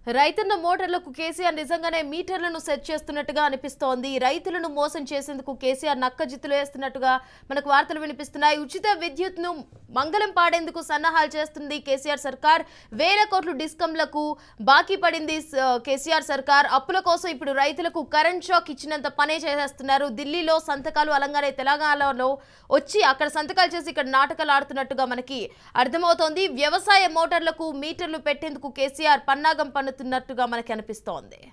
రైతన్న మోటార్లకు కేసీఆర్ నిజంగానే మీటర్లను సెట్ చేస్తున్నట్టుగా అనిపిస్తోంది రైతులను మోసం చేసేందుకు కేసీఆర్ నక్కజిత్తులు వేస్తున్నట్టుగా మనకు వార్తలు వినిపిస్తున్నాయి ఉచిత విద్యుత్ను మంగళం పాడేందుకు సన్నాహాలు చేస్తుంది కేసీఆర్ సర్కార్ వేల కోట్లు డిస్కంలకు బాకీ పడింది స- కేసీఆర్ సర్కార్ అప్పుల కోసం ఇప్పుడు రైతులకు కరెంట్ షాక్ ఇచ్చినంత పనే చేసేస్తున్నారు ఢిల్లీలో సంతకాలు అలంగానే తెలంగాణలో వచ్చి అక్కడ సంతకాలు చేసి ఇక్కడ నాటకాలు ఆడుతున్నట్టుగా మనకి అర్థమవుతోంది వ్యవసాయ మోటార్లకు మీటర్లు పెట్టేందుకు కేసీఆర్ పన్నాగం పన్నుతున్నట్టుగా మనకి అనిపిస్తోంది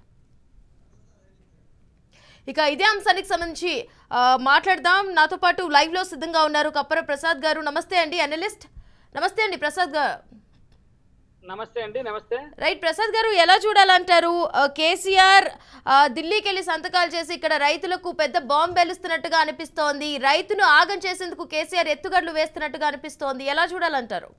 ఇక ఇదే అంశానికి సంబంధించి ఆ, మాట్లాడదాం నాతో పాటు లైవ్ లో సిద్ధంగా ఉన్నారు కప్పర ప్రసాద్ గారు నమస్తే అండి అనలిస్ట్ నమస్తే అండి ప్రసాద్ గారు నమస్తే అండి నమస్తే రైట్ ప్రసాద్ గారు ఎలా చూడాలంటారు ఆ, కేసీఆర్ ఆ, ఢిల్లీకి వెళ్ళి సంతకాలు చేసి ఇక్కడ రైతులకు పెద్ద బాంబు వెలుస్తున్నట్టుగా అనిపిస్తోంది రైతును ఆగం చేసేందుకు కేసీఆర్ ఎత్తుగడలు వేస్తున్నట్టుగా అనిపిస్తోంది ఎలా చూడాలంటారు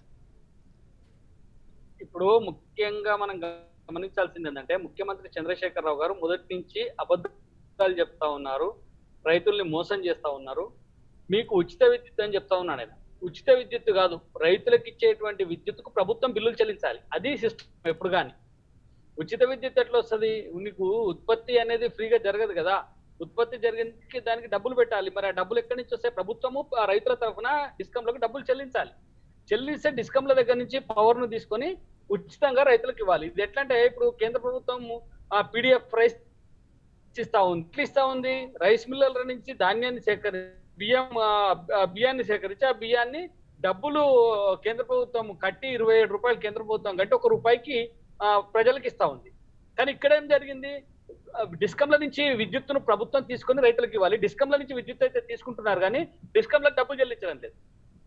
ఇప్పుడు ముఖ్యంగా మనం గమనించాల్సింది ఏంటంటే ముఖ్యమంత్రి చంద్రశేఖరరావు గారు మొదటి నుంచి అబద్ధాలు చెప్తా ఉన్నారు రైతుల్ని మోసం చేస్తా ఉన్నారు మీకు ఉచిత విద్యుత్ అని చెప్తా ఉన్నాడు ఆయన ఉచిత విద్యుత్ కాదు రైతులకు ఇచ్చేటువంటి విద్యుత్కు ప్రభుత్వం బిల్లులు చెల్లించాలి అది సిస్టమ్ ఎప్పుడు కానీ ఉచిత విద్యుత్ ఎట్లా వస్తుంది నీకు ఉత్పత్తి అనేది ఫ్రీగా జరగదు కదా ఉత్పత్తి జరిగింది దానికి డబ్బులు పెట్టాలి మరి ఆ డబ్బులు ఎక్కడి నుంచి వస్తాయి ప్రభుత్వము ఆ రైతుల తరఫున డిస్కంలకు డబ్బులు చెల్లించాలి చెల్లిస్తే డిస్కంల దగ్గర నుంచి పవర్ ను తీసుకొని ఉచితంగా రైతులకు ఇవ్వాలి ఇది ఎట్లా అంటే ఇప్పుడు కేంద్ర ప్రభుత్వం ఆ పీడిఎఫ్ రైస్ ఇస్తా ఉంది ఎట్లా ఇస్తా ఉంది రైస్ మిల్లర్ల నుంచి ధాన్యాన్ని సేకరి బియ్యం ఆ, ఆ, బియ్యాన్ని సేకరించి ఆ బియ్యాన్ని డబ్బులు కేంద్ర ప్రభుత్వం కట్టి ఇరవై ఏడు రూపాయలు కేంద్ర ప్రభుత్వం కట్టి ఒక రూపాయికి ఆ, ప్రజలకు ఇస్తా ఉంది కానీ ఇక్కడ ఏం జరిగింది ఆ, డిస్కంల నుంచి విద్యుత్తును ప్రభుత్వం తీసుకొని రైతులకు ఇవ్వాలి డిస్కంల నుంచి విద్యుత్ అయితే తీసుకుంటున్నారు కానీ డిస్కంలకు డబ్బులు చెల్లించడం లేదు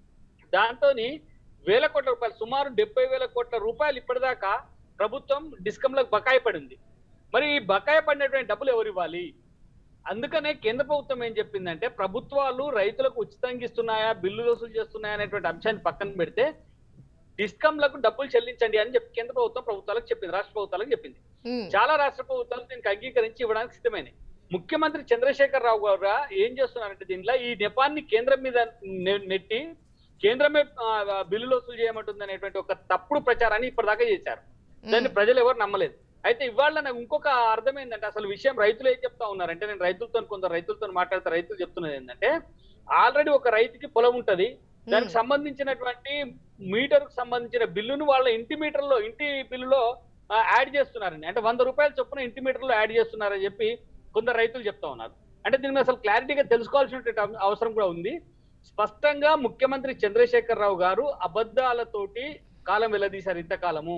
దాంతో వేల కోట్ల రూపాయలు సుమారు డెబ్బై వేల కోట్ల రూపాయలు ఇప్పటిదాకా ప్రభుత్వం డిస్కంలకు బకాయి పడింది మరి ఈ బకాయి పడినటువంటి డబ్బులు ఎవరు ఇవ్వాలి అందుకనే కేంద్ర ప్రభుత్వం ఏం చెప్పిందంటే ప్రభుత్వాలు రైతులకు ఉచితంగా ఇస్తున్నాయా బిల్లులు వసూలు చేస్తున్నాయా అనేటువంటి అంశాన్ని పక్కన పెడితే డిస్కంలకు డబ్బులు చెల్లించండి అని చెప్పి కేంద్ర ప్రభుత్వం ప్రభుత్వాలకు చెప్పింది రాష్ట్ర ప్రభుత్వాలకు చెప్పింది ఉమ్, చాలా రాష్ట్ర ప్రభుత్వాలు దీనికి అంగీకరించి ఇవ్వడానికి సిద్ధమైనవి ముఖ్యమంత్రి చంద్రశేఖర్ రావు గారు ఏం చేస్తున్నారంటే దీంట్లో ఈ నెపాన్ని కేంద్రం మీద నె- నెట్టి కేంద్రమే ఆ, బిల్లులు వసూలు చేయమంటుంది అనేటువంటి ఒక తప్పుడు ప్రచారాన్ని ఇప్పటిదాకా చేశారు దాన్ని ప్రజలు ఎవరు నమ్మలేదు అయితే ఇవాళ నాకు ఇంకొక అర్థం ఏంటంటే అసలు విషయం రైతులు ఏం చెప్తా ఉన్నారంటే నేను రైతులతో కొందరు రైతులతో మాట్లాడితే రైతులు చెప్తున్నది ఏంటంటే ఆల్రెడీ ఒక రైతుకి పొలం ఉంటది దానికి సంబంధించినటువంటి మీటర్ కు సంబంధించిన బిల్లును వాళ్ళ ఇంటి మీటర్లో ఇంటి బిల్లులో ఆ, యాడ్ చేస్తున్నారండి అంటే వంద రూపాయల చొప్పున ఇంటి మీటర్లో యాడ్ చేస్తున్నారని చెప్పి కొందరు రైతులు చెప్తా ఉన్నారు అంటే దీని మీద అసలు క్లారిటీగా తెలుసుకోవాల్సినటువంటి అవ- అవసరం కూడా ఉంది స్పష్టంగా ముఖ్యమంత్రి చంద్రశేఖర్ రావు గారు అబద్ధాలతోటి కాలం వెల్లదీశారు ఇంతకాలము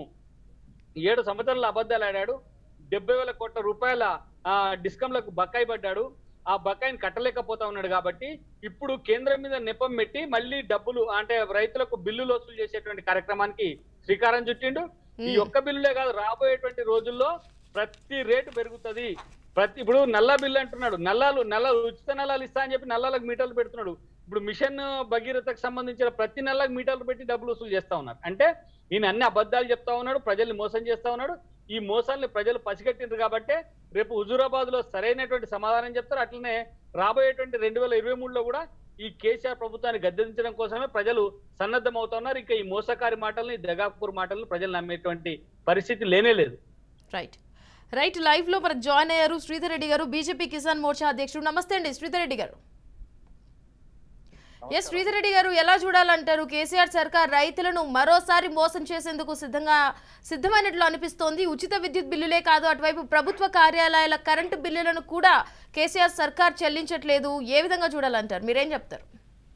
ఏడు సంవత్సరాల అబద్ధాలు ఆడాడు డెబ్బై వేల కోట్ల రూపాయల ఆ, డిస్కంలకు బకాయి పడ్డాడు ఆ బకాయిని కట్టలేకపోతా ఉన్నాడు కాబట్టి ఇప్పుడు కేంద్రం మీద నెపం పెట్టి మళ్ళీ డబ్బులు అంటే రైతులకు బిల్లులు వసూలు చేసేటువంటి కార్యక్రమానికి శ్రీకారం చుట్టిండు ఈ ఉమ్, ఒక్క బిల్లులే కాదు రాబోయేటువంటి రోజుల్లో ప్రతి రేటు పెరుగుతది ప్రతి ఇప్పుడు నల్ల బిల్లు అంటున్నాడు నల్లాలు నల్ల ఉచిత నల్లాలు ఇస్తా అని చెప్పి నల్లాలకు మీటర్లు పెడుతున్నాడు ఇప్పుడు మిషన్ భగీరథకు సంబంధించిన ప్రతి నెలకు మీటర్లు పెట్టి డబ్బులు వసూలు చేస్తా ఉన్నారు అంటే ఈయన అన్ని అబద్ధాలు చెప్తా ఉన్నాడు ప్రజల్ని మోసం చేస్తా ఉన్నాడు ఈ మోసాల్ని ప్రజలు పసిగట్టిండ్రు కాబట్టి రేపు హుజూరాబాద్ లో సరైనటువంటి సమాధానం చెప్తారు అట్లనే రాబోయేటువంటి రెండు వేల ఇరవై మూడులో కూడా ఈ కేసీఆర్ ప్రభుత్వాన్ని గద్దెదించడం కోసమే ప్రజలు సన్నద్ధం అవుతా ఉన్నారు ఇంకా ఈ మోసకారి మాటల్ని దగాపూర్ మాటలను ప్రజలు నమ్మేటువంటి పరిస్థితి లేనే లేదు రైట్ రైట్ లైవ్ లో మనకు జాయిన్ అయ్యారు శ్రీధర్ రెడ్డి గారు బీజేపీ కిసాన్ మోర్చా అధ్యక్షుడు నమస్తే అండి శ్రీధర్ రెడ్డి గారు ఎస్ శ్రీధర్ రెడ్డి గారు ఎలా చూడాలంటారు కేసీఆర్ సర్కార్ రైతులను మరోసారి మోసం చేసేందుకు సిద్ధంగా సిద్ధమైనట్లు అనిపిస్తోంది ఉచిత విద్యుత్ బిల్లులే కాదు అటువైపు ప్రభుత్వ కార్యాలయాల కరెంటు బిల్లులను కూడా కేసీఆర్ సర్కార్ చెల్లించట్లేదు ఏ విధంగా చూడాలంటారు మీరేం చెప్తారు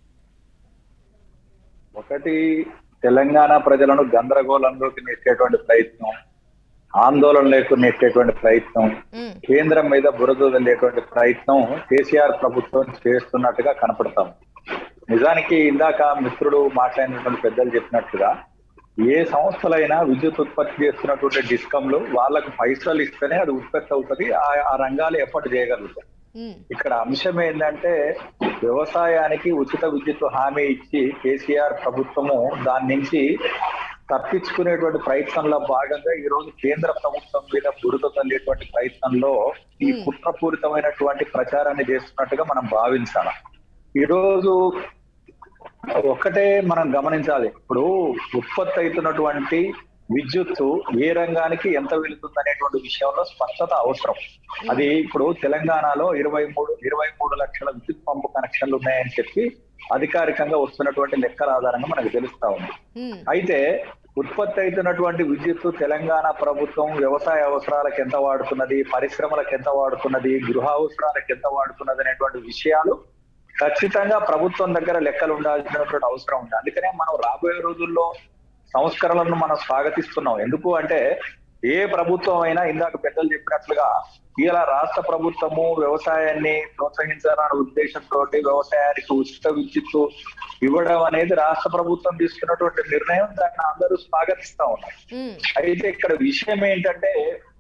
ఒకటి తెలంగాణ ప్రజలను గందరగోళంలోకి నెట్టేటువంటి ప్రయత్నం ఆందోళనలకు నెట్టేటువంటి ప్రయత్నం ఉమ్, కేంద్రం మీద బురద వెళ్ళేటువంటి ప్రయత్నం కేసీఆర్ ప్రభుత్వం చేస్తున్నట్టుగా కనపడతాం నిజానికి ఇందాక మిత్రుడు మాట్లాడినటువంటి పెద్దలు చెప్పినట్టుగా ఏ సంస్థలైనా విద్యుత్ ఉత్పత్తి చేస్తున్నటువంటి డిస్కంలు వాళ్ళకు పైసలు ఇస్తేనే అది ఉత్పత్తి అవుతుంది ఆ- ఆ రంగాలు ఎఫర్ట్ చేయగలుగుతాయి ఉమ్, ఇక్కడ అంశం ఏంటంటే వ్యవసాయానికి ఉచిత విద్యుత్ హామీ ఇచ్చి కేసీఆర్ ప్రభుత్వము దాని నుంచి తప్పించుకునేటువంటి ప్రయత్నంలో భాగంగా ఈ రోజు కేంద్ర ప్రభుత్వం మీద బురద తల్లేటువంటి ప్రయత్నంలో ఈ Hmm. కుట్రపూరితమైనటువంటి ప్రచారాన్ని చేస్తున్నట్టుగా మనం భావించాలి ఈ రోజు ఒక్కటే మనం గమనించాలి ఇప్పుడు ఉత్పత్తి అవుతున్నటువంటి విద్యుత్తు ఏ రంగానికి ఎంత వెళుతుంది అనేటువంటి విషయంలో స్పష్టత అవసరం అది ఇప్పుడు తెలంగాణలో ఇరవై మూడు ఇరవై మూడు లక్షల విద్యుత్ పంపు కనెక్షన్లు ఉన్నాయని చెప్పి అధికారికంగా వస్తున్నటువంటి లెక్కల ఆధారంగా మనకు తెలుస్తా ఉంది ఉమ్, అయితే ఉత్పత్తి అవుతున్నటువంటి విద్యుత్తు తెలంగాణ ప్రభుత్వం వ్యవసాయ అవసరాలకు ఎంత వాడుతున్నది పరిశ్రమలకు ఎంత వాడుతున్నది గృహ అవసరాలకు ఎంత వాడుతున్నది అనేటువంటి విషయాలు ఖచ్చితంగా ప్రభుత్వం దగ్గర లెక్కలు ఉండాల్సినటువంటి అవసరం ఉంది అందుకనే మనం రాబోయే రోజుల్లో సంస్కరణలను మనం స్వాగతిస్తున్నాం ఎందుకు అంటే ఏ ప్రభుత్వం అయినా ఇందాక పెద్దలు చెప్పినట్లుగా ఇలా రాష్ట్ర ప్రభుత్వము వ్యవసాయాన్ని ప్రోత్సహించాలనే ఉద్దేశంతో వ్యవసాయానికి ఉచిత విద్యుత్తు ఇవ్వడం అనేది రాష్ట్ర ప్రభుత్వం తీసుకున్నటువంటి నిర్ణయం దాన్ని అందరూ స్వాగతిస్తా ఉన్నారు ఉమ్, అయితే ఇక్కడ విషయం ఏంటంటే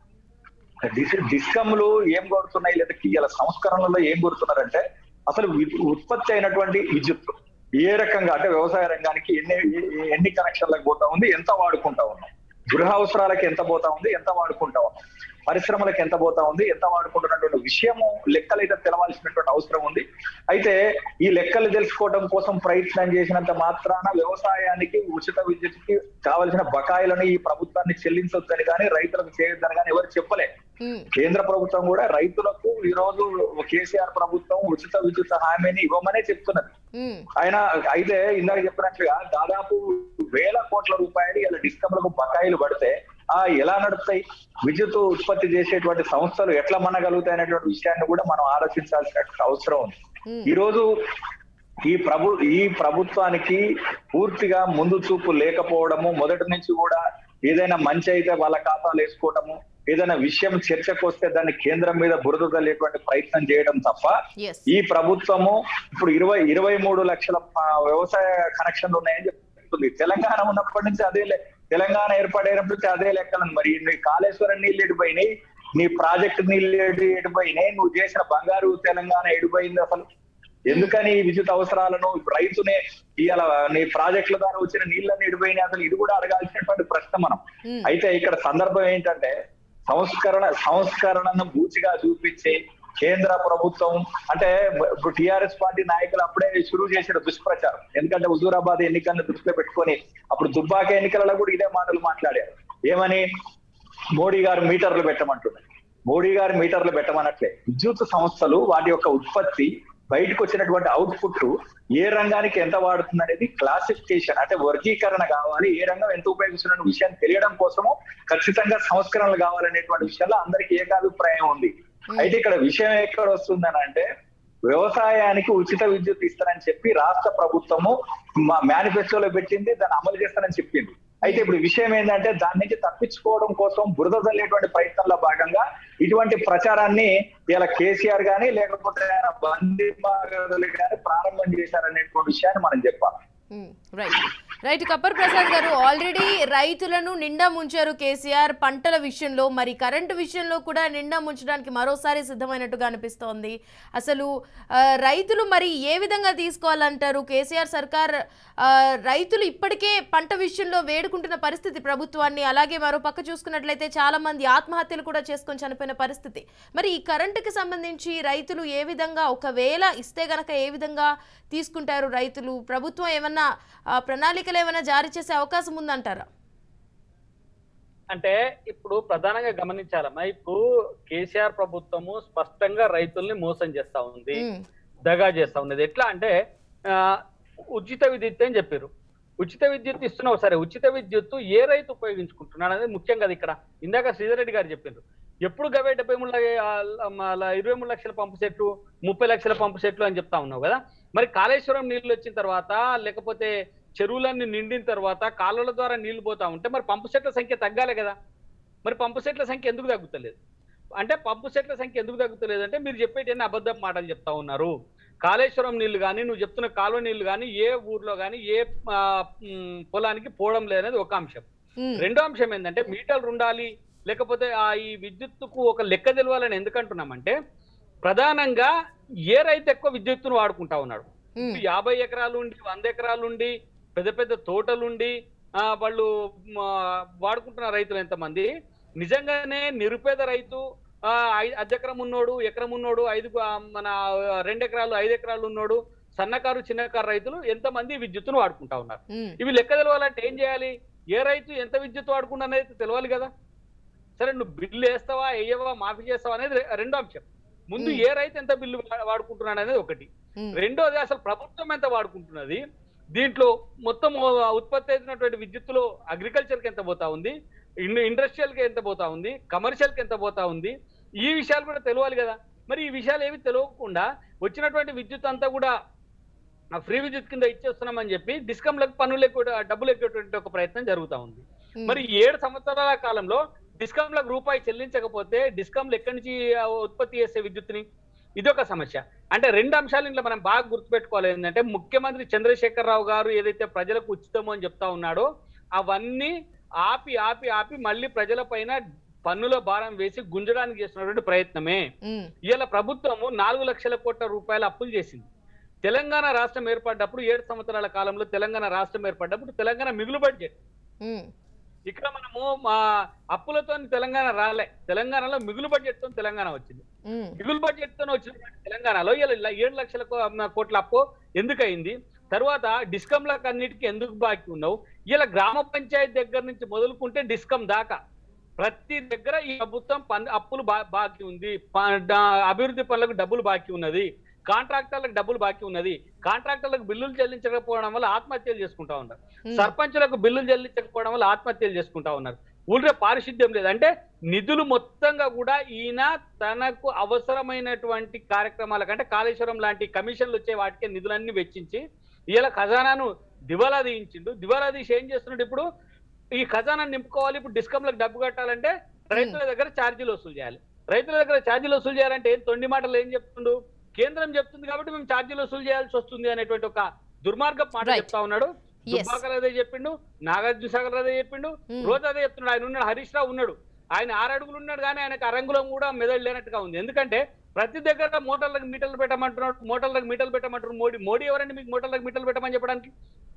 డిస్- డిస్కమ్లు ఏం కొడుతున్నాయి లేదా ఇలా సంస్కరణలో ఏం కొడుతున్నారంటే అసలు వి- ఉత్పత్తి అయినటువంటి విద్యుత్ ఏ రకంగా అంటే వ్యవసాయ రంగానికి ఎన్ని ఎ- ఎన్ని కనెక్షన్లకు పోతా ఉంది ఎంత వాడుకుంటా ఉన్నాం గృహ అవసరాలకి ఎంత పోతా ఉంది ఎంత వాడుకుంటా ఉన్నాం పరిశ్రమలకు ఎంత పోతా ఉంది ఎంత వాడుకుంటున్నటువంటి విషయము లెక్కలు అయితే తెలవాల్సినటువంటి అవసరం ఉంది అయితే ఈ లెక్కలు తెలుసుకోవడం కోసం ప్రయత్నం చేసినంత మాత్రాన వ్యవసాయానికి ఉచిత విద్యుత్కి కావలసిన బకాయిలను ఈ ప్రభుత్వాన్ని చెల్లించొద్దని కానీ రైతులకు చేయొద్దని కానీ ఎవరు చెప్పలే ఉమ్, కేంద్ర ప్రభుత్వం కూడా రైతులకు ఈ రోజు కేసీఆర్ ప్రభుత్వం ఉచిత విద్యుత్ హామీని ఇవ్వమనే చెప్తున్నది ఉమ్, ఆయన అయితే ఇందాక చెప్పినట్లుగా దాదాపు వేల కోట్ల రూపాయలు ఇలా డిస్కమ్లకు బకాయిలు పడితే ఆ ఎలా నడుస్తాయి విద్యుత్ ఉత్పత్తి చేసేటువంటి సంస్థలు ఎట్లా మనగలుగుతాయి అనేటువంటి విషయాన్ని కూడా మనం ఆలోచించాల్సిన అవసరం ఉంది ఉమ్, ఈ రోజు ఈ ప్రభు ఈ ప్రభుత్వానికి పూర్తిగా ముందు చూపు లేకపోవడము మొదటి నుంచి కూడా ఏదైనా మంచి అయితే వాళ్ళ ఖాతాలు వేసుకోవడము ఏదైనా విషయం చర్చకు వస్తే దాన్ని కేంద్రం మీద బురద తల్లేటువంటి ప్రయత్నం చేయడం తప్ప ఎస్ ఈ ప్రభుత్వము ఇప్పుడు ఇరవై ఇరవై మూడు లక్షల ఆ, వ్యవసాయ కనెక్షన్లు ఉన్నాయని చెప్తుంది తెలంగాణ ఉన్నప్పటి నుంచి అదే లె- తెలంగాణ ఏర్పడైనప్పటి నుంచి అదే లెక్కలు మరి నీ కాళేశ్వరం నీళ్ళు ఎడిపోయినాయి నీ ప్రాజెక్ట్ నీళ్ళు ఎడి- ఎడిపోయినాయి నువ్వు చేసిన బంగారు తెలంగాణ ఎడిపోయింది అసలు ఎందుకని ఈ విద్యుత్ అవసరాలను రైతునే ఇవాళ నీ ప్రాజెక్టుల ద్వారా వచ్చిన నీళ్ళని ఎడిపోయినాయి అసలు ఇది కూడా అడగాల్సినటువంటి ప్రశ్న మనం ఉమ్, అయితే ఇక్కడ సందర్భం ఏంటంటే సంస్కరణ సంస్కరణను బూచిగా చూపించి కేంద్ర ప్రభుత్వం అంటే ఇప్పుడు టిఆర్ఎస్ పార్టీ నాయకులు అప్పుడే షురూ చేసిన దుష్ప్రచారం ఎందుకంటే హుజూరాబాద్ ఎన్నికలను దృష్టిలో పెట్టుకొని అప్పుడు దుబ్బాక ఎన్నికలలో కూడా ఇదే మాటలు మాట్లాడారు ఏమని మోడీ గారు మీటర్లు పెట్టమంటున్నారు మోడీ గారు మీటర్లు పెట్టమనట్లే విద్యుత్ సంస్థలు వాటి యొక్క ఉత్పత్తి బయటకు వచ్చినటువంటి అవుట్పుట్ ఏ రంగానికి ఎంత వాడుతుంది అనేది క్లాసిఫికేషన్ అంటే వర్గీకరణ కావాలి ఏ రంగం ఎంత ఉపయోగిస్తున్న విషయాన్ని తెలియడం కోసము ఖచ్చితంగా సంస్కరణలు కావాలనేటువంటి విషయంలో అందరికీ ఏకాభిప్రాయం ఉంది అయితే ఇక్కడ విషయం ఎక్కడ వస్తుందని అంటే వ్యవసాయానికి ఉచిత విద్యుత్ ఇస్తానని చెప్పి రాష్ట్ర ప్రభుత్వము మేనిఫెస్టోలో పెట్టింది దాన్ని అమలు చేస్తానని చెప్పింది అయితే ఇప్పుడు విషయం ఏంటంటే దాని నుంచి తప్పించుకోవడం కోసం బురద తల్లేటువంటి ప్రయత్నంలో భాగంగా ఇటువంటి ప్రచారాన్ని ఇలా కేసీఆర్ గానీ లేకపోతే ఆయన బండి మాగదులు గానీ ప్రారంభం చేశారనేటువంటి విషయాన్ని మనం చెప్పాలి ఉమ్, రైట్ రైట్ కప్పర్ ప్రసాద్ గారు ఆల్రెడీ రైతులను నిండా ముంచారు కేసీఆర్ పంటల విషయంలో మరి కరెంటు విషయంలో కూడా నిండా ముంచడానికి మరోసారి సిద్ధమైనట్టుగా అనిపిస్తోంది అసలు ఆ, రైతులు మరి ఏ విధంగా తీసుకోవాలంటారు కేసీఆర్ సర్కార్ ఆ, రైతులు ఇప్పటికే పంట విషయంలో వేడుకుంటున్న పరిస్థితి ప్రభుత్వాన్ని అలాగే మరో పక్క చూసుకున్నట్లయితే చాలా మంది ఆత్మహత్యలు కూడా చేసుకొని చనిపోయిన పరిస్థితి మరి ఈ కరెంటుకి సంబంధించి రైతులు ఏ విధంగా ఒకవేళ ఇస్తే గనక ఏ విధంగా తీసుకుంటారు రైతులు ప్రభుత్వం ఏమన్నా ఆ, ప్రణాళికలు ఏమైనా జారీ చేసే అవకాశం ఉందంటారా అంటే ఇప్పుడు ప్రధానంగా గమనించాలమ్మా ఇప్పుడు కేసీఆర్ ప్రభుత్వము స్పష్టంగా రైతుల్ని మోసం చేస్తా ఉంది ఉమ్, దగా చేస్తా ఉన్నది ఎట్లా అంటే ఆ, ఉచిత విద్యుత్ అని చెప్పారు ఉచిత విద్యుత్ ఇస్తున్నావు సరే ఉచిత విద్యుత్తు ఏ రైతు ఉపయోగించుకుంటున్నాడు అనేది ముఖ్యం కదా ఇక్కడ ఇందాక శ్రీధర్ రెడ్డి గారు చెప్పారు ఎప్పుడు గవే డెబ్బై మూడు ల- ఆ, ల- ఇరవై మూడు లక్షల పంపు సెట్లు ముప్పై లక్షల పంపు సెట్లు అని చెప్తా ఉన్నావు కదా మరి కాళేశ్వరం నీళ్లు వచ్చిన తర్వాత లేకపోతే చెరువులన్నీ నిండిన తర్వాత కాలువల ద్వారా నీళ్లు పోతా ఉంటే మరి పంపు సెట్ల సంఖ్య తగ్గాలి కదా మరి పంపు సెట్ల సంఖ్య ఎందుకు తగ్గుతలేదు అంటే పంపు సెట్ల సంఖ్య ఎందుకు తగ్గుతలేదు అంటే మీరు చెప్పేటి అబద్ధ మాటలు చెప్తా ఉన్నారు కాళేశ్వరం నీళ్లు కానీ నువ్వు చెప్తున్న కాలువ నీళ్లు కానీ ఏ ఊర్లో కానీ ఏ ఆ, మ్, పొలానికి పోవడం లేదనేది ఒక అంశం ఉమ్, రెండో అంశం ఏంటంటే మీటర్లు ఉండాలి లేకపోతే ఆ ఈ విద్యుత్తుకు ఒక లెక్క తెలవాలని ఎందుకు అంటున్నామంటే ప్రధానంగా ఏ రైతు ఎక్కువ విద్యుత్తును వాడుకుంటా ఉన్నాడు ఉమ్, యాభై ఎకరాలు ఉండి వంద ఎకరాలు ఉండి పెద్ద పెద్ద తోటలుండి ఆ, వాళ్ళు మ, వాడుకుంటున్న రైతులు ఎంతమంది నిజంగానే నిరుపేద రైతు ఆ, ఐ- అర్ధ ఎకరం ఉన్నోడు ఎకరం ఉన్నోడు ఐదు ఆ, మన రెండు ఎకరాలు ఐదు ఎకరాలు ఉన్నోడు సన్నకారు చిన్నకారు రైతులు ఎంతమంది విద్యుత్తును వాడుకుంటా ఉన్నారు ఉమ్, ఇవి లెక్క తెలవాలంటే ఏం చేయాలి ఏ రైతు ఎంత విద్యుత్ వాడుకుంటా అనేది తెలియాలి కదా సరే నువ్వు బిల్లు వేస్తావా వేయవా మాఫీ చేస్తావా అనేది రె- రెండో అంశం ముందు మ్మ్. ఏ రైతు ఎంత బిల్లు వా- వాడుకుంటున్నాడు అనేది ఒకటి ఉమ్, రెండోది అసలు ప్రభుత్వం ఎంత వాడుకుంటున్నది దీంట్లో మొత్తం ఉత్పత్తి అవుతున్నటువంటి విద్యుత్తులో అగ్రికల్చర్ కి ఎంత పోతా ఉంది ఇండస్ట్రియల్ కి ఎంత పోతా ఉంది కమర్షియల్ కి ఎంత పోతా ఉంది ఈ విషయాలు కూడా తెలియాలి కదా మరి ఈ విషయాలు ఏమి తెలియకుండా వచ్చినటువంటి విద్యుత్ అంతా కూడా ఫ్రీ విద్యుత్ కింద ఇచ్చేస్తున్నామని చెప్పి డిస్కంలకు పన్నులు ఎక్కువ డబ్బులు ఎక్కేటువంటి ఒక ప్రయత్నం జరుగుతా ఉంది ఉమ్, మరి ఈ ఏడు సంవత్సరాల కాలంలో డిస్కంలకు రూపాయి చెల్లించకపోతే డిస్కంలు ఎక్కడి నుంచి ఆ, ఉత్పత్తి చేసే విద్యుత్తుని ఇది ఒక సమస్య అంటే రెండు అంశాలు ఇంట్లో మనం బాగా గుర్తుపెట్టుకోవాలి ఏంటంటే ముఖ్యమంత్రి చంద్రశేఖర్ రావు గారు ఏదైతే ప్రజలకు ఉచితమో అని చెప్తా ఉన్నాడో అవన్నీ ఆపి ఆపి ఆపి మళ్ళీ ప్రజల పైన పన్నుల భారం వేసి గుంజడానికి చేస్తున్నటువంటి ప్రయత్నమే ఉమ్, ఇవాళ ప్రభుత్వము నాలుగు లక్షల కోట్ల రూపాయల అప్పులు చేసింది తెలంగాణ రాష్ట్రం ఏర్పడ్డప్పుడు ఏడు సంవత్సరాల కాలంలో తెలంగాణ రాష్ట్రం ఏర్పడ్డప్పుడు తెలంగాణ మిగులు బడ్జెట్ ఉమ్, ఇక్కడ మనము మా అప్పులతో తెలంగాణ రాలే తెలంగాణలో మిగులు బడ్జెట్ తో తెలంగాణ వచ్చింది ఉమ్, మిగులు బడ్జెట్ తో వచ్చిన తెలంగాణలో ఇలా ఇలా ఏడు లక్షల కో- కోట్ల అప్పు ఎందుకు అయింది తర్వాత డిస్కంలకు అన్నిటికీ ఎందుకు బాకీ ఉన్నావు ఇలా గ్రామ పంచాయతీ దగ్గర నుంచి మొదలుకుంటే డిస్కం దాకా ప్రతి దగ్గర ఈ ప్రభుత్వం పన్ను అప్పులు బా బాకీ ఉంది ప- డా- అభివృద్ధి పనులకు డబ్బులు బాకీ ఉన్నది కాంట్రాక్టర్లకు డబ్బులు బాకీ ఉన్నది కాంట్రాక్టర్లకు బిల్లులు చెల్లించకపోవడం వల్ల ఆత్మహత్యలు చేసుకుంటా ఉన్నారు ఉమ్, సర్పంచులకు బిల్లులు చెల్లించకపోవడం వల్ల ఆత్మహత్యలు చేసుకుంటా ఉన్నారు ఊళ్ళో పారిశుద్ధ్యం లేదు అంటే నిధులు మొత్తంగా కూడా ఈయన తనకు అవసరమైనటువంటి కార్యక్రమాల కంటే కాళేశ్వరం లాంటి కమిషన్లు వచ్చే వాటికే నిధులన్నీ వెచ్చించి ఇలా ఖజానాను దివాలా తీయించిండు దివాలా తీసి ఏం చేస్తున్నాడు ఇప్పుడు ఈ ఖజానా నింపుకోవాలి ఇప్పుడు డిస్కంలకు డబ్బు కట్టాలంటే రైతుల దగ్గర ఛార్జీలు వసూలు చేయాలి రైతుల దగ్గర ఛార్జీలు వసూలు చేయాలంటే ఏం తొండి మాటలు ఏం చెప్తుండు కేంద్రం చెప్తుంది కాబట్టి మేము ఛార్జీలు వసూలు చేయాల్సి వస్తుంది అనేటువంటి ఒక దుర్మార్గ మాట Right. చెప్తా ఉన్నాడు Yes. దుబ్బాకర్ అదే చెప్పిండు నాగార్జున సాగర్ అదే చెప్పిండు Hmm. రోజు అదే చెప్తున్నాడు ఆయన ఉన్నాడు హరీష్ రావు ఉన్నాడు ఆయన ఆరు అడుగులు ఉన్నాడు కానీ ఆయనకు అరంగులం కూడా మెదడు లేనట్టుగా ఉంది ఎందుకంటే ప్రతి దగ్గర మోటార్లకు మీటర్లు పెట్టమంటున్నాడు మోటార్లకు మీటర్లు పెట్టమంటున్నారు మోడీ మోడీ ఎవరండి మీకు మోటార్లకు మీటర్లు పెట్టమని చెప్పడానికి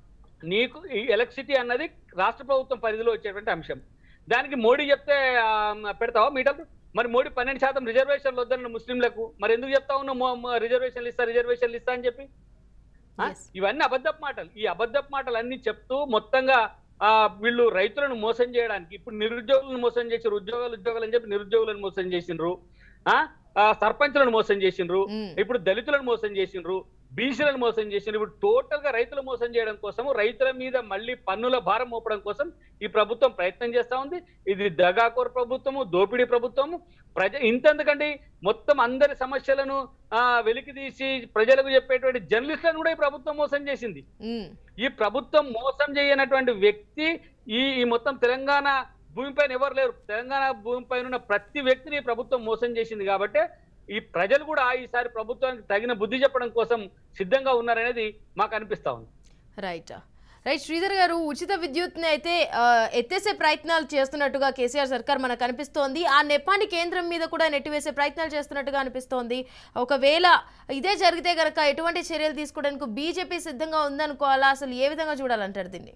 నీకు ఈ ఎలక్ట్రిసిటీ అన్నది రాష్ట్ర ప్రభుత్వం పరిధిలో వచ్చేటువంటి అంశం దానికి మోడీ చెప్తే ఆ, పెడతావా మీటర్లు మరి మోడీ పన్నెండు శాతం రిజర్వేషన్లు వద్దన్న ముస్లింలకు మరి ఎందుకు చెప్తా ఉన్నావు రిజర్వేషన్లు ఇస్తా రిజర్వేషన్లు ఇస్తా అని చెప్పి ఆ? Yes. ఇవన్నీ అబద్ధపు మాటలు ఈ అబద్ధపు మాటలు అన్ని చెప్తూ మొత్తంగా ఆ వీళ్ళు రైతులను మోసం చేయడానికి ఇప్పుడు నిరుద్యోగులను మోసం చేసారు ఉద్యోగాలు ఉద్యోగాలు అని చెప్పి నిరుద్యోగులను మోసం చేసిండ్రు ఆ ఆ, సర్పంచులను మోసం చేసిండ్రు ఉమ్, ఇప్పుడు దళితులను మోసం చేసిండ్రు బీసీలను మోసం చేసిండ్రు ఇప్పుడు టోటల్ గా రైతులు మోసం చేయడం కోసం రైతుల మీద మళ్ళీ పన్నుల భారం మోపడం కోసం ఈ ప్రభుత్వం ప్రయత్నం చేస్తా ఉంది ఇది దగాకోర్ ప్రభుత్వము దోపిడీ ప్రభుత్వము ప్రజ ఇంతెందుకండి మొత్తం అందరి సమస్యలను ఆ వెలికి తీసి ప్రజలకు చెప్పేటువంటి జర్నలిస్టులను కూడా ఈ ప్రభుత్వం మోసం చేసింది ఉమ్, ఈ ప్రభుత్వం మోసం చేయనటువంటి వ్యక్తి ఈ ఈ మొత్తం తెలంగాణ భూమిపైన ఎవరు లేరు తెలంగాణ భూమిపైన ఉన్న ప్రతి వ్యక్తిని ఈ ప్రభుత్వం మోసం చేసింది కాబట్టి ఈ ప్రజలు కూడా ఈసారి ప్రభుత్వానికి తగిన బుద్ధి చెప్పడం కోసం సిద్ధంగా ఉన్నారనేది మాకు అనిపిస్తా ఉంది రైట్ రైట్ శ్రీధర్ గారు ఉచిత విద్యుత్ని అయితే ఆ, ఎత్తేసే ప్రయత్నాలు చేస్తున్నట్టుగా కేసీఆర్ సర్కార్ మనకు అనిపిస్తోంది ఆ నెపాన్ని కేంద్రం మీద కూడా నెట్టివేసే ప్రయత్నాలు చేస్తున్నట్టుగా అనిపిస్తోంది ఒకవేళ ఇదే జరిగితే కనుక ఎటువంటి చర్యలు తీసుకోవడానికి బీజేపీ సిద్ధంగా ఉందనుకోవాలా అసలు ఏ విధంగా చూడాలంటారు దీన్ని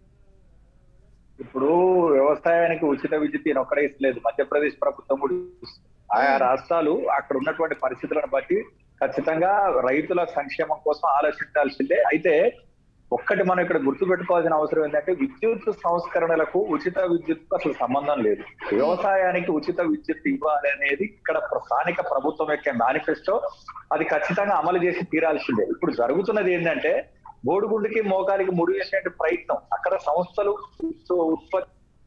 ఇప్పుడు వ్యవసాయానికి ఉచిత విద్యుత్ ఈయన ఒక్కడే ఇస్తలేదు మధ్యప్రదేశ్ ప్రభుత్వం కూడా ఇస్తుంది. ఆయా రాష్ట్రాలు అక్కడ ఉన్నటువంటి పరిస్థితులను బట్టి ఖచ్చితంగా రైతుల సంక్షేమం కోసం ఆలోచించాల్సిందే అయితే ఒక్కటి మనం ఇక్కడ గుర్తుపెట్టుకోవాల్సిన అవసరం ఏంటంటే విద్యుత్ సంస్కరణలకు ఉచిత విద్యుత్ అసలు సంబంధం లేదు వ్యవసాయానికి ఉచిత విద్యుత్ ఇవ్వాలి అనేది ఇక్కడ స్థానిక ప్రభుత్వం యొక్క మేనిఫెస్టో అది ఖచ్చితంగా అమలు చేసి తీరాల్సిందే ఇప్పుడు జరుగుతున్నది ఏంటంటే బోడిగుండుకి మోకాలికి ముడి వేసే ప్రయత్నం అక్కడ సంస్థలు ఉత్పత్తి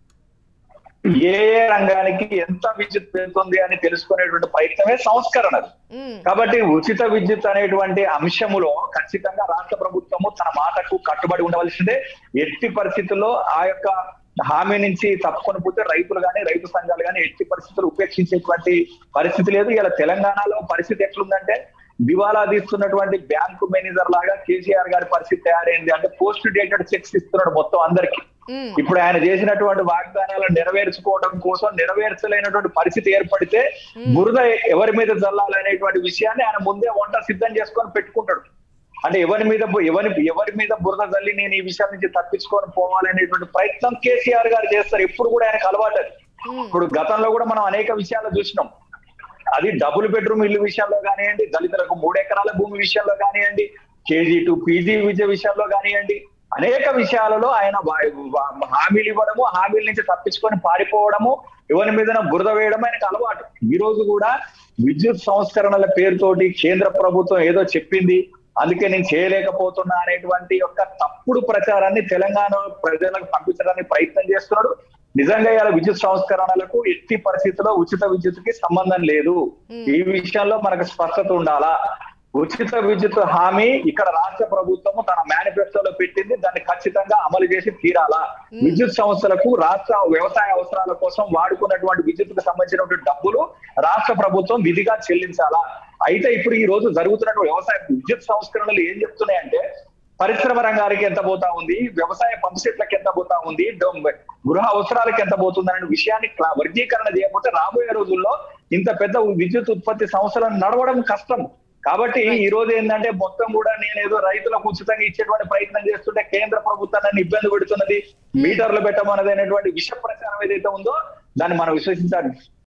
ఏ ఏ రంగానికి ఎంత విద్యుత్ వెళ్తుంది అని తెలుసుకునేటువంటి ప్రయత్నమే సంస్కరణ ఉమ్, కాబట్టి ఉచిత విద్యుత్ అనేటువంటి అంశములో ఖచ్చితంగా రాష్ట్ర ప్రభుత్వము తన మాటకు కట్టుబడి ఉండవలసిందే ఎట్టి పరిస్థితుల్లో ఆ యొక్క హామీ నుంచి తప్పుకొని పోతే రైతులు కానీ రైతు సంఘాలు కానీ ఎట్టి పరిస్థితులు ఉపేక్షించేటువంటి పరిస్థితి లేదు ఇలా తెలంగాణలో పరిస్థితి ఎట్లుందంటే దివాలా తీస్తున్నటువంటి బ్యాంకు మేనేజర్ లాగా కేసీఆర్ గారి పరిస్థితి తయారైంది అంటే పోస్ట్ డేటెడ్ చెక్స్ ఇస్తున్నాడు మొత్తం అందరికి ఉమ్, ఇప్పుడు ఆయన చేసినటువంటి వాగ్దానాలను నెరవేర్చుకోవడం కోసం నెరవేర్చలేనటువంటి పరిస్థితి ఏర్పడితే బురద ఎవరి మీద చల్లాలనేటువంటి విషయాన్ని ఆయన ముందే వంట సిద్ధం చేసుకొని పెట్టుకుంటాడు అంటే ఎవరి మీద బు- ఎవరి ఎవరి మీద బురద చల్లి నేను ఈ విషయం నుంచి తప్పించుకొని పోవాలనేటువంటి ప్రయత్నం కేసీఆర్ గారు చేస్తారు ఎప్పుడు కూడా ఆయనకు అలవాటు అది. ఉమ్, ఇప్పుడు గతంలో కూడా మనం అనేక విషయాలు చూసినాం అది డబుల్ బెడ్రూమ్ ఇల్లు విషయంలో కానివ్వండి దళితులకు మూడు ఎకరాల భూమి విషయంలో కానివ్వండి కేజీ టు పీజీ విద్య విషయంలో కానివ్వండి అనేక విషయాలలో ఆయన వా- వా- హామీలు ఇవ్వడము హామీల నుంచి తప్పించుకొని పారిపోవడము ఎవరి మీద బురద వేయడం ఆయనకు అలవాటు ఈ రోజు కూడా విద్యుత్ సంస్కరణల పేరుతోటి కేంద్ర ప్రభుత్వం ఏదో చెప్పింది అందుకే నేను చేయలేకపోతున్నా అనేటువంటి యొక్క తప్పుడు ప్రచారాన్ని తెలంగాణ ప్రజలకు పంపించడానికి ప్రయత్నం చేస్తున్నాడు నిజంగా ఇలా విద్యుత్ సంస్కరణలకు ఎట్టి పరిస్థితుల్లో ఉచిత విద్యుత్కి సంబంధం లేదు ఈ విషయంలో మనకు స్పష్టత ఉండాలా ఉచిత విద్యుత్ హామీ ఇక్కడ రాష్ట్ర ప్రభుత్వము తన మేనిఫెస్టోలో పెట్టింది దాన్ని ఖచ్చితంగా అమలు చేసి తీరాలా విద్యుత్ సంస్థలకు రాష్ట్ర వ్యవసాయ అవసరాల కోసం వాడుకున్నటువంటి విద్యుత్కు సంబంధించినటువంటి డబ్బులు రాష్ట్ర ప్రభుత్వం విధిగా చెల్లించాలా అయితే ఇప్పుడు ఈ రోజు జరుగుతున్నటువంటి వ్యవసాయ విద్యుత్ సంస్కరణలు ఏం చెప్తున్నాయంటే పరిశ్రమ రంగానికి ఎంత పోతా ఉంది వ్యవసాయ పంప్ సెట్లకు ఎంత పోతా ఉంది డొమ్- గృహ అవసరాలకు ఎంత పోతుంది అనే విషయాన్ని క్లా- వర్గీకరణ చేయకపోతే రాబోయే రోజుల్లో ఇంత పెద్ద విద్యుత్ ఉత్పత్తి సంస్థలను నడవడం కష్టం కాబట్టి ఈ రోజు ఏంటంటే మొత్తం కూడా నేను ఏదో రైతులకు ఉచితంగా ఇచ్చేటువంటి ప్రయత్నం చేస్తుంటే కేంద్ర ప్రభుత్వం నన్ను ఇబ్బంది పెడుతున్నది మీటర్లు పెట్టమన్నది అనేటువంటి విష ప్రచారం ఏదైతే ఉందో దాన్ని మనం విశ్వసించాలి